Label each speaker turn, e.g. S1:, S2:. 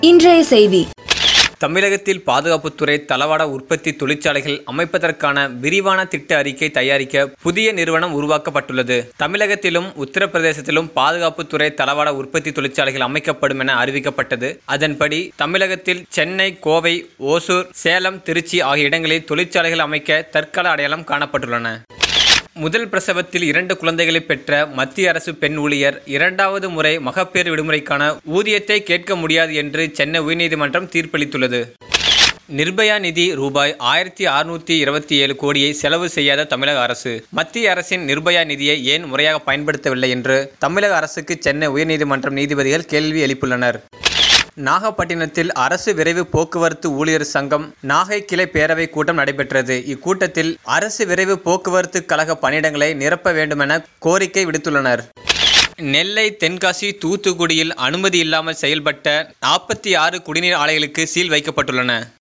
S1: இன்றைய செய்தி
S2: தமிழகத்தில் பாதுகாப்புத்துறை தளவாட உற்பத்தி தொழிற்சாலைகள் அமைப்பதற்கான விரிவான திட்ட அறிக்கை தயாரிக்க புதிய நிறுவனம் உருவாக்கப்பட்டுள்ளது தமிழகத்திலும் உத்தரப்பிரதேசத்திலும் பாதுகாப்புத்துறை தளவாட உற்பத்தி தொழிற்சாலைகள் அமைக்கப்படும் என அறிவிக்கப்பட்டது அதன்படி தமிழகத்தில் சென்னை கோவை ஓசூர் சேலம் திருச்சி ஆகிய இடங்களில் தொழிற்சாலைகள் அமைக்க தற்கால அடையாளம் காணப்பட்டுள்ளன முதல் பிரசவத்தில் இரண்டு குழந்தைகளை பெற்ற மத்திய அரசு பெண் ஊழியர் இரண்டாவது முறை மகப்பேறு விடுமுறைக்கான ஊதியத்தை கேட்க முடியாது என்று சென்னை உயர்நீதிமன்றம் தீர்ப்பளித்துள்ளது நிர்பயா நிதி ரூபாய் ஆயிரத்தி அறுநூற்றி இருபத்தி ஏழு கோடியை செலவு செய்யாத தமிழக அரசு மத்திய அரசின் நிர்பயா நிதியை ஏன் முறையாக பயன்படுத்தவில்லை என்று தமிழக அரசுக்கு சென்னை உயர்நீதிமன்றம் நீதிபதிகள் கேள்வி எழுப்பியுள்ளனர் நாகப்பட்டினத்தில் அரசு விரைவு போக்குவரத்து ஊழியர் சங்கம் நாகை கிளை பேரவை கூட்டம் நடைபெற்றது இக்கூட்டத்தில் அரசு விரைவு போக்குவரத்து கழக பணியிடங்களை நிரப்ப வேண்டுமென கோரிக்கை விடுத்துள்ளனர் நெல்லை தென்காசி தூத்துக்குடியில் அனுமதி இல்லாமல் செயல்பட்ட நாற்பத்தி ஆறு குடிநீர் ஆலைகளுக்கு சீல் வைக்கப்பட்டுள்ளன